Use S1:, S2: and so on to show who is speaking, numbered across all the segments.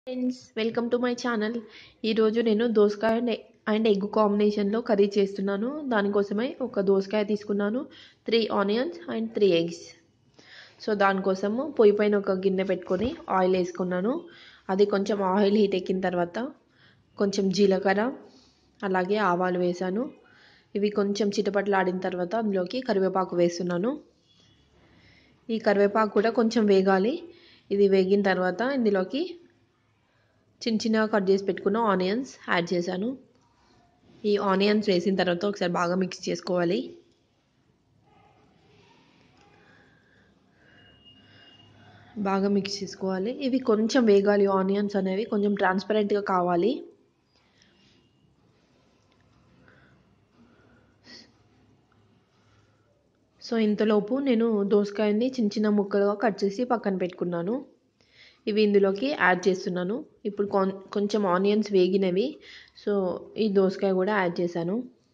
S1: friends welcome to my channel ఈరోజు నేను దోసకాయ అండ్ అండ్ ఎగ్ కాంబినేషన్లో కర్రీ చేస్తున్నాను దానికోసమై ఒక దోసకాయ తీసుకున్నాను three onions and three eggs so దానికోసము పొయ్యి పైన ఒక గిన్నె పెట్టుకొని ఆయిల్ వేసుకున్నాను అది కొంచెం ఆయిల్ హీట్ ఎక్కిన తర్వాత కొంచెం జీలకర్ర అలాగే ఆవాలు వేసాను ఇవి కొంచెం చిటపట్లు ఆడిన తర్వాత అందులోకి కరివేపాకు వేస్తున్నాను ఈ కరివేపాకు కూడా కొంచెం వేగాలి ఇది వేగిన తర్వాత ఇందులోకి చిన్న చిన్నగా కట్ చేసి పెట్టుకున్న ఆనియన్స్ యాడ్ చేశాను ఈ ఆనియన్స్ వేసిన తర్వాత ఒకసారి బాగా మిక్స్ చేసుకోవాలి బాగా మిక్స్ చేసుకోవాలి ఇవి కొంచెం వేగాలి ఆనియన్స్ అనేవి కొంచెం ట్రాన్స్పరెంట్గా కావాలి సో ఇంతలోపు నేను దోసకాయని చిన్న చిన్న ముక్కలుగా కట్ చేసి పక్కన పెట్టుకున్నాను ఇవి ఇందులోకి యాడ్ చేస్తున్నాను ఇప్పుడు కొంచెం ఆనియన్స్ వేగినవి సో ఈ దోసకాయ కూడా యాడ్ చేశాను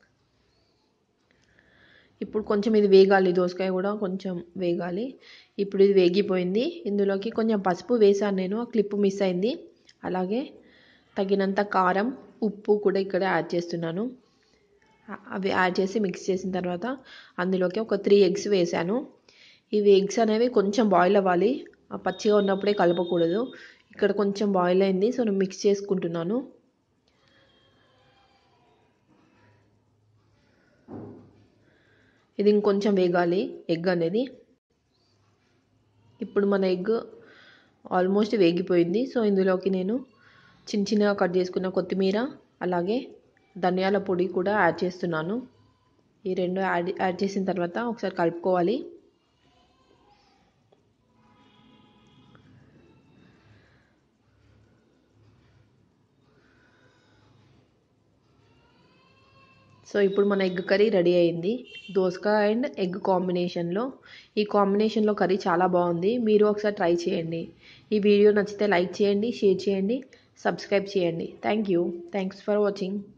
S1: ఇప్పుడు కొంచెం ఇది వేగాలి దోసకాయ కూడా కొంచెం వేగాలి ఇప్పుడు ఇది వేగిపోయింది ఇందులోకి కొంచెం పసుపు వేసాను నేను ఆ క్లిప్ మిస్ అయింది అలాగే తగినంత కారం ఉప్పు కూడా ఇక్కడ యాడ్ చేస్తున్నాను అవి యాడ్ చేసి మిక్స్ చేసిన తర్వాత అందులోకి ఒక త్రీ ఎగ్స్ వేసాను ఇవి ఎగ్స్ అనేవి కొంచెం బాయిల్ అవ్వాలి పచ్చిగా ఉన్నప్పుడే కలపకూడదు ఇక్కడ కొంచెం బాయిల్ అయింది సో నేను మిక్స్ చేసుకుంటున్నాను ఇది ఇంకొంచెం వేగాలి ఎగ్ అనేది ఇప్పుడు మన ఎగ్ ఆల్మోస్ట్ వేగిపోయింది సో ఇందులోకి నేను చిన్న చిన్నగా కట్ చేసుకున్న కొత్తిమీర అలాగే ధనియాల పొడి కూడా యాడ్ చేస్తున్నాను ఈ రెండు యాడ్ యాడ్ చేసిన తర్వాత ఒకసారి కలుపుకోవాలి సో ఇప్పుడు మన ఎగ్ కర్రీ రెడీ అయింది దోసకాయ అండ్ ఎగ్ కాంబినేషన్లో ఈ కాంబినేషన్లో కర్రీ చాలా బాగుంది మీరు ఒకసారి ట్రై చేయండి ఈ వీడియో నచ్చితే లైక్ చేయండి షేర్ చేయండి సబ్స్క్రైబ్ చేయండి thank you thanks for watching